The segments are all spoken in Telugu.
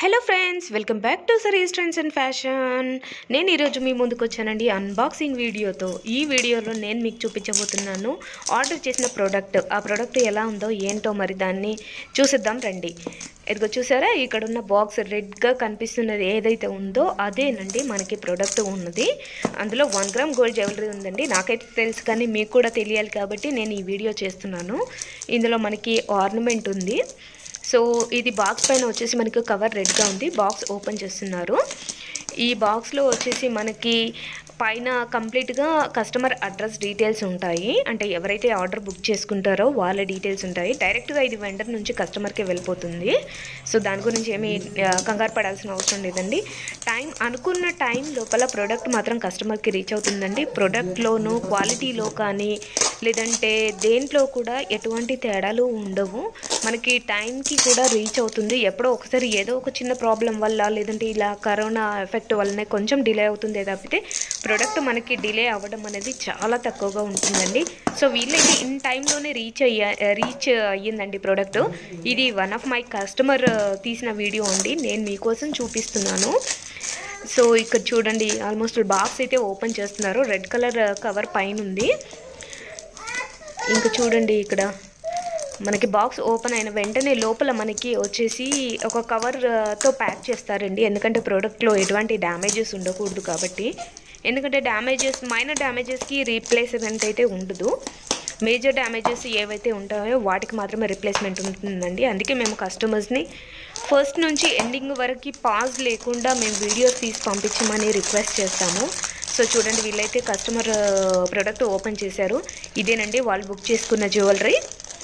hello friends welcome back to Sarees trends and fashion నేను ఈరోజు మీ ముందుకు వచ్చానండి అన్బాక్సింగ్ వీడియోతో ఈ వీడియోలో నేను మీకు చూపించబోతున్నాను ఆర్డర్ చేసిన ప్రోడక్ట్ ఆ ప్రోడక్ట్ ఎలా ఉందో ఏంటో మరి దాన్ని చూసిద్దాం రండి ఇదిగో చూసారా ఇక్కడ ఉన్న బాక్స్ రెడ్గా కనిపిస్తున్నది ఏదైతే ఉందో అదేనండి మనకి ప్రోడక్ట్ ఉన్నది అందులో వన్ గ్రామ్ గోల్డ్ జ్యువెలరీ ఉందండి నాకైతే తెలుసు కానీ మీకు కూడా తెలియాలి కాబట్టి నేను ఈ వీడియో చేస్తున్నాను ఇందులో మనకి ఆర్నమెంట్ ఉంది సో ఇది బాక్స్ పైన వచ్చేసి మనకి కవర్ రెడ్గా ఉంది బాక్స్ ఓపెన్ చేస్తున్నారు ఈ బాక్స్లో వచ్చేసి మనకి పైన కంప్లీట్గా కస్టమర్ అడ్రస్ డీటెయిల్స్ ఉంటాయి అంటే ఎవరైతే ఆర్డర్ బుక్ చేసుకుంటారో వాళ్ళ డీటెయిల్స్ ఉంటాయి డైరెక్ట్గా ఇది వెండర్ నుంచి కస్టమర్కి వెళ్ళిపోతుంది సో దాని గురించి ఏమీ ఆ, కంగారు పడాల్సిన అవసరం లేదండి టైం అనుకున్న టైం లోపల ప్రోడక్ట్ మాత్రం కస్టమర్కి రీచ్ అవుతుందండి ప్రోడక్ట్లోను క్వాలిటీలో కానీ లేదంటే దేంట్లో కూడా ఎటువంటి తేడాలు ఉండవు మనకి టైంకి కూడా రీచ్ అవుతుంది ఎప్పుడో ఒకసారి ఏదో ఒక చిన్న ప్రాబ్లం వల్ల లేదంటే ఇలా కరోనా ఎఫెక్ట్ వల్లనే కొంచెం డిలే అవుతుంది తప్పితే ప్రోడక్ట్ మనకి డిలే అవ్వడం అనేది చాలా తక్కువగా ఉంటుందండి సో వీళ్ళైతే ఇన్ టైంలోనే రీచ్ అయ్యా రీచ్ అయ్యిందండి ప్రోడక్ట్ ఇది వన్ ఆఫ్ మై కస్టమర్ తీసిన వీడియో అండి నేను మీకోసం చూపిస్తున్నాను సో ఇక్కడ చూడండి ఆల్మోస్ట్ బాక్స్ అయితే ఓపెన్ చేస్తున్నారు రెడ్ కలర్ కవర్ పైన ఉంది ఇంకా చూడండి ఇక్కడ మనకి బాక్స్ ఓపెన్ అయిన వెంటనే లోపల మనకి వచ్చేసి ఒక కవర్తో ప్యాక్ చేస్తారండి ఎందుకంటే ప్రోడక్ట్లో ఎటువంటి డ్యామేజెస్ ఉండకూడదు కాబట్టి ఎందుకంటే డ్యామేజెస్ మైనర్ డ్యామేజెస్కి రీప్లేస్మెంట్ అయితే ఉండదు మేజర్ డ్యామేజెస్ ఏవైతే ఉంటాయో వాటికి మాత్రమే రిప్లేస్మెంట్ ఉంటుందండి అందుకే మేము కస్టమర్స్ని ఫస్ట్ నుంచి ఎండింగ్ వరకు పాజ్ లేకుండా మేము వీడియోస్ తీసి పంపించమని రిక్వెస్ట్ చేస్తాము సో చూడండి వీళ్ళైతే కస్టమర్ ప్రోడక్ట్ ఓపెన్ చేశారు ఇదేనండి వాళ్ళు బుక్ చేసుకున్న జ్యువెలరీ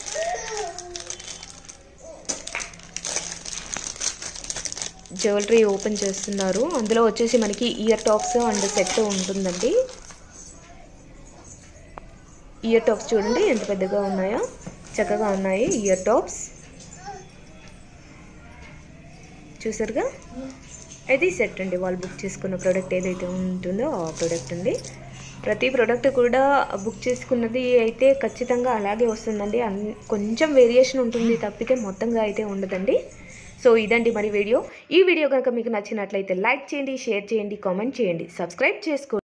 జ్యువెలరీ ఓపెన్ చేస్తున్నారు అందులో వచ్చేసి మనకి ఇయర్ టాప్స్ అండ్ సెట్ ఉంటుందండి ఇయర్ టాప్స్ చూడండి ఎంత పెద్దగా ఉన్నాయో చక్కగా ఉన్నాయి ఇయర్ టాప్స్ చూసారుగా ఇది సెట్ అండి వాళ్ళు బుక్ చేసుకున్న ప్రోడక్ట్ ఏదైతే ఉంటుందో ఆ ప్రోడక్ట్ అండి ప్రతి ప్రోడక్ట్ కూడా బుక్ చేసుకున్నది అయితే ఖచ్చితంగా అలాగే వస్తుందండి అన్ కొంచెం వేరియేషన్ ఉంటుంది తప్పితే మొత్తంగా అయితే ఉండదండి సో ఇదండి మరి వీడియో ఈ వీడియో కనుక మీకు నచ్చినట్లయితే లైక్ చేయండి షేర్ చేయండి కామెంట్ చేయండి సబ్స్క్రైబ్ చేసుకోండి